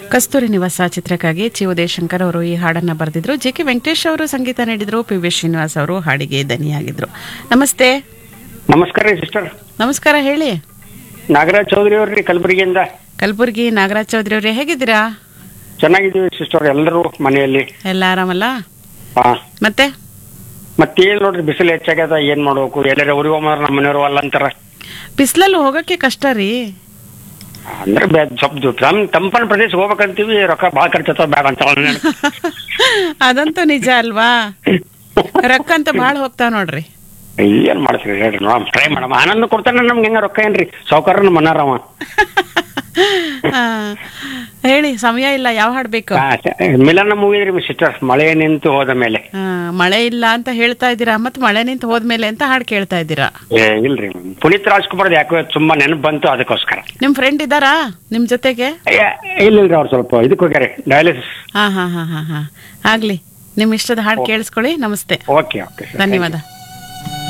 ಕಸ್ತೂರಿ ನಿವಾಸ ಚಿತ್ರಕ್ಕಾಗಿ ಚಿ ಉದಯಶಂಕರ್ ಅವರು ಈ ಹಾಡನ್ನ ಬರೆದಿದ್ರು ಜೆ ಕೆ ವೆಂಕಟೇಶ್ ಅವರು ಸಂಗೀತ ನೀಡಿದ್ರು ಪಿ ವಿ ಶ್ರೀನಿವಾಸ್ ಅವರು ಹಾಡಿಗೆ ದನಿಯಾಗಿದ್ರು ನಮಸ್ತೆ ನಮಸ್ಕಾರ ರೀ ಸಿಸ್ಟರ್ ನಮಸ್ಕಾರ ಹೇಳಿ ನಾಗರಾಜ್ ಚೌಧರಿ ಅವ್ರಿ ಕಲಬುರಗಿಯಿಂದ ಕಲಬುರ್ಗಿ ನಾಗರಾಜ್ ಚೌಧರಿ ಅವರೇ ಹೇಗಿದ್ದೀರಾ ಚೆನ್ನಾಗಿದ್ದೀವಿ ಸಿಸ್ಟರ್ ಎಲ್ಲರೂ ಮನೆಯಲ್ಲಿ ಎಲ್ಲ ಆರಾಮಲ್ಲ ಹಾ ಮತ್ತೆ ಮತ್ತೇನ್ ನೋಡ್ರಿ ಬಿಸಿಲು ಹೆಚ್ಚಾಗ್ಯದ ಏನ್ ಮಾಡ್ಬೇಕು ಎಲ್ಲಾರ ಊರಿಗೆ ಹೋಗ್ಮಾರ ನಮ್ಮ ಮನೆಯವರು ಅಲ್ಲ ಅಂತಾರ ಬಿಸಿಲಲ್ಲಿ ಹೋಗಕ್ಕೆ ಕಷ್ಟ ರೀ ಅಂದ್ರೆ ಬೆ- ಸ್ವಲ್ಪ ದೂ- ತಮ್ ತಂಪನ ಪ್ರದೇಶ ಹೋಗ್ಬೇಕಂತೀವಿ ರೊಕ್ಕ ಭಾಳ ಖರ್ಚತ್ತಾವ ಬ್ಯಾಡ ಅಂತ ಅದಂತೂ ನಿಜ ಅಲ್ವಾ ರೊಕ್ಕ ಅಂತ ಭಾಳ ಹೋಗ್ತಾವ ನೋಡ್ರಿ ಏನ್ ಮಾಡ್ತೀರಿ ಹೇಳ್ರಿ ನೋಡಮ್ ಟ್ರೈ ಮಾಡಮ್ ಆನಂದ ಕೊಡ್ತಾನೆ ನಮ್ಗೆ ಹೆಂಗ ರೊಕ್ಕ ಏನ್ರಿ ಸಾವುಕಾರ ನಮ್ಮ ಮನಾರವ ಆ, ಹೇಳಿ ಸಮಯ ಇಲ್ಲ ಯಾವ ಹಾಡ್ ಬೇಕು ಮಿಲನ ಮೂವಿ ರೀ ಸಿಸ್ಟರ್ ಮಳೆ ನಿಂತು ಹೋದ ಮೇಲೆ ಆ, ಮಳೆ ಇಲ್ಲ ಅಂತ ಹೇಳ್ತಾ ಇದ್ದೀರಾ ಮತ್ತೆ ಮಳೆ ನಿಂತು ಹೋದ್ಮೇಲೆ ಅಂತ ಹಾಡು ಕೇಳ್ತಾ ಇದ್ದೀರಾ ಏ ಇಲ್ರಿ ಪುನೀತ್ ರಾಜ್ಕುಮಾರ್ ಯಾಕೋ ತುಂಬಾ ನೆನಪು ಬಂತು ಅದಕ್ಕೋಸ್ಕರ ನಿಮ್ ಫ್ರೆಂಡ್ ಇದ್ದಾರಾ ನಿಮ್ ಜೊತೆಗೆ ಏ, ಇಲ್ಲಿಲ್ರಿ ಅವ್ರು ಸ್ವಲ್ಪ ಇದಕ್ಕೆ ಹೋಗ್ಯಾರೆ ಡಯಾಲಿಸಿಸ್ ಹಾ ಹಾ ಹಾ ಹಾ ಹಾ ಆಗ್ಲಿ ನಿಮ್ ಇಷ್ಟದ ಹಾಡು ಕೇಳಿಸ್ಕೊಳ್ಳಿ ನಮಸ್ತೆ ಓಕೆ ಓಕೆ ಧನ್ಯವಾದ